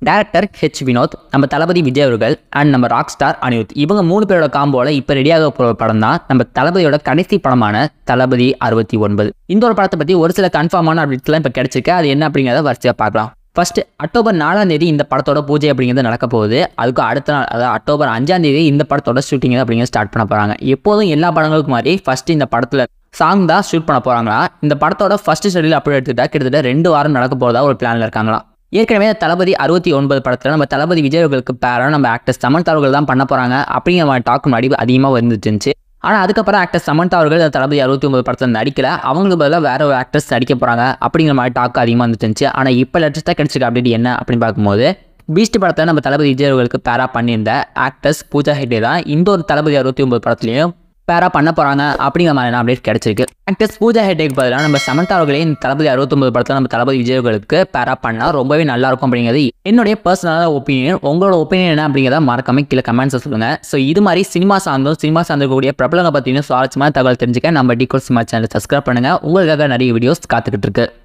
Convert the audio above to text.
director H Vinod நம்ம தளபதி விஜய் அவர்கள் and நம்ம ராக் ஸ்டார் அனிருத் இவங்க மூணு பேரோட காம்போல இப்போ ரெடியாக போகிற படம் தான் நம்ம தளபதியோட கடைசி படமான தளபதி அறுபத்தி ஒன்பது இந்த ஒரு படத்தை பற்றி ஒரு சில கன்ஃபார்மான அப்டேட்ஸ்லாம் இப்போ கிடைச்சிருக்கு அது என்ன அப்படிங்கிறத வரிசையாக பார்க்கலாம் ஃபர்ஸ்ட் அக்டோபர் நாலாம் தேதி இந்த படத்தோட பூஜை அப்படிங்கிறது நடக்க போகுது அதுக்கு அடுத்த நாள் அதாவது அக்டோபர் அஞ்சாம் தேதி இந்த படத்தோட ஷூட்டிங் அப்படிங்கிறது ஸ்டார்ட் பண்ண போகிறாங்க எப்போதும் எல்லா படங்களுக்கும் மாதிரி ஃபர்ஸ்ட் இந்த படத்தில் சாங் தான் ஷூட் பண்ண போகிறாங்களா இந்த படத்தோட ஃபர்ஸ்ட் ஷெடியூல் அப்படி எடுத்துக்கிட்டா கிட்டத்தட்ட ரெண்டு வாரம் நடக்க போகிறதா ஒரு பிளானில் இருக்காங்களா ஏற்கனவே தளபதி அறுபத்தி ஒன்பது படத்தில் நம்ம தளபதி விஜய் அவர்களுக்கு பேரா நம்ம ஆக்டர் சமந்தா அவர்கள் தான் பண்ண போகிறாங்க அப்படிங்கிற மாதிரி டாக் முன்னாடி அதிகமாக வந்துட்டு இருந்துச்சு ஆனால் அதுக்கப்புறம் ஆக்டர் சமந்தா அவர்கள் இந்த தளபதி அறுபத்தி ஒன்பது படத்தில் நடிக்கல அவங்களுக்கு பதிலாக வேற ஒரு ஆக்டர்ஸ் நடிக்க போகிறாங்க அப்படிங்கிற மாதிரி டாக் அதிகமாக வந்துட்டு இருந்துச்சு ஆனால் இப்போ லேட்டஸ்ட்டாக கிடைச்சிருக்க அப்டேட் என்ன அப்படின்னு பார்க்கும்போது பீஸ்ட் படத்தை நம்ம தளபதி விஜய் அவர்களுக்கு பேரா பண்ணியிருந்த ஆக்டர்ஸ் பூஜா ஹெட்டே தான் இந்த ஒரு தளபதி அறுபத்தி ஒன்பது படத்துலையும் பேரா பண்ண போகிறாங்க அப்படிங்கிற மாதிரி அப்டேட் கிடைச்சிருக்கு ஆக்டர்ஸ் பூஜா ஹெட்டேக்கு பதிலாக நம்ம சமந்தா அவர்களே இந்த தளபதி அறுபத்தொம்பது படத்தில் நம்ம தளபதி விஜய் அவர்களுக்கு பேரா பண்ணால் ரொம்பவே நல்லா இருக்கும் அப்படிங்கிறது என்னுடைய பர்சனலான ஒப்பீனியன் உங்களோட ஒப்பீனியன் என்ன அப்படிங்கிறத மறக்காம கீழே கமெண்ட்ஸை சொல்லுங்கள் ஸோ இது மாதிரி சினிமா சார்ந்தும் சினிமா சார்ந்திருக்கக்கூடிய பிரபலங்க பற்றின சுவாரஸ்யமான தகவல் தெரிஞ்சுக்க நம்ம டிகோட் சினிமா சேனல் சப்ஸ்கிரைப் பண்ணுங்கள் உங்களுக்காக நிறைய வீடியோஸ் காத்துக்கிட்டு இருக்கு